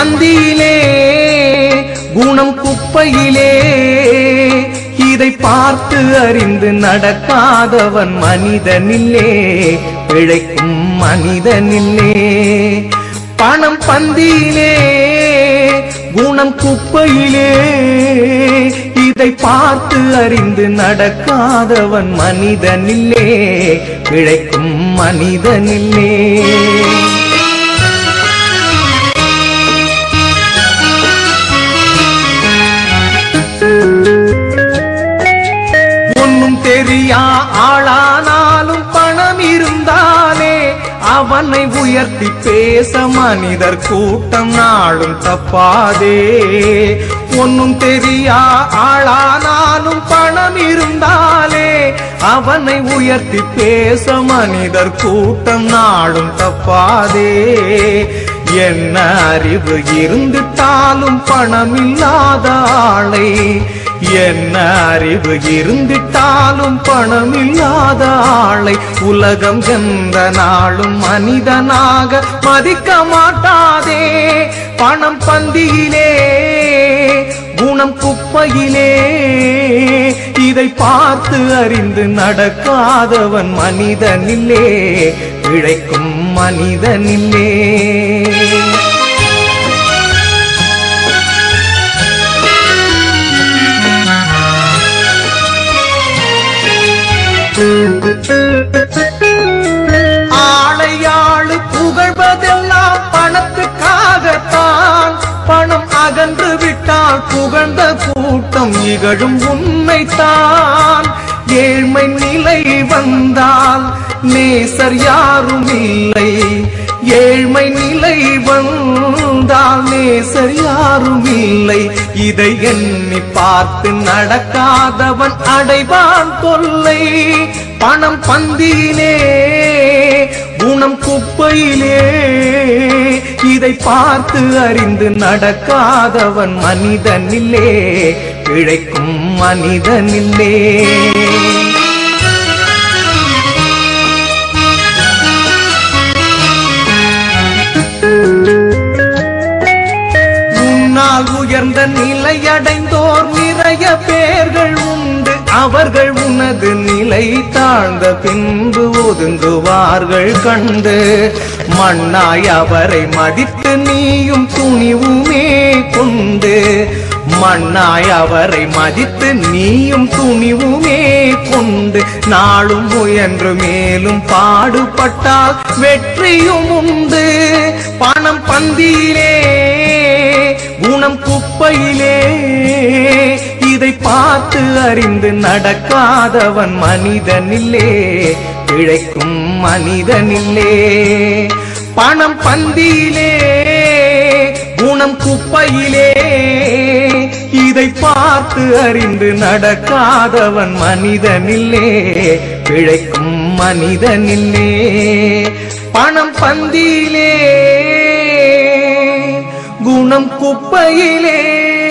பந்தியிலே குணம் குப்பையிலே இதை பார்த்து அறிந்து நடக்காதவன் மனிதனில்லே பிழைக்கும் மனிதனில்லே பணம் பந்தியிலே குணம் குப்பையிலே இதை பார்த்து அறிந்து நடக்காதவன் மனிதனில்லே பிழைக்கும் மனிதனில்லே ஒன்னும் தெரியா ஆளானாலும் பணம் இருந்தாலே அவனை உயர்த்தி பேச மனிதர் கூட்டம் நாளும் தப்பாதே ஒன்னும் தெரியா ஆளானாலும் பணம் இருந்தாலே அவனை உயர்த்தி பேச மனிதர் கூட்டம் நாளும் தப்பாதே என்ன அறிவு இருந்துட்டாலும் பணம் இல்லாத ஆளை என்ன அறிவு இருந்திட்டாலும் பணம் இல்லாத ஆளை உலகம் எந்த நாளும் மனிதனாக மதிக்க மாட்டாதே பணம் பந்தியிலே குணம் குப்பையிலே இதை பார்த்து அறிந்து நடக்காதவன் மனிதனில்லே பிழைக்கும் மனிதனில்லே ஆளையாளு புகழ்வதெல்லாம் பணத்துக்காகத்தான் பணம் அகன்று விட்டால் புகழ்ந்த கூட்டம் இகழும் உண்மைத்தான் ஏழ்மை நிலை வந்தால் நேசர் யாரும் இல்லை ஏழ்மை நிலை வந்தால் நேசர் யாரும் இல்லை இதை எண்ணி பார்த்து நடக்காதவன் அடைவான் தொல்லை பணம் பந்தியிலே குணம் குப்பையிலே இதை பார்த்து அறிந்து நடக்காதவன் மனிதனில்லே பிழைக்கும் மனிதனில்லே உன்னால் உயர்ந்த நிலையடைந்தோர் நிறைய பேர்கள் உண்டு அவர்கள் உனது நிலை தாழ்ந்த பின்பு ஒதுங்குவார்கள் கண்டு மண்ணாய் அவரை மதித்து நீயும் துணிவுமே கொண்டு மண்ணாய் அவரை மதித்து நீயும் துணிவுமே கொண்டு நாளும் முயன்று மேலும் பாடுபட்டால் வெற்றியும் உண்டு பணம் பந்தியிலே குணம் குப்பையிலே இதை பார்த்து அறிந்து நடக்காதவன் மனிதனில்லே பிழைக்கும் மனிதனில்லே பணம் பந்தியிலே குணம் குப்பையிலே இதை பார்த்து அறிந்து நடக்காதவன் மனிதனில்லே பிழைக்கும் மனிதனில்லே பணம் பந்தியிலே குணம் குப்பையிலே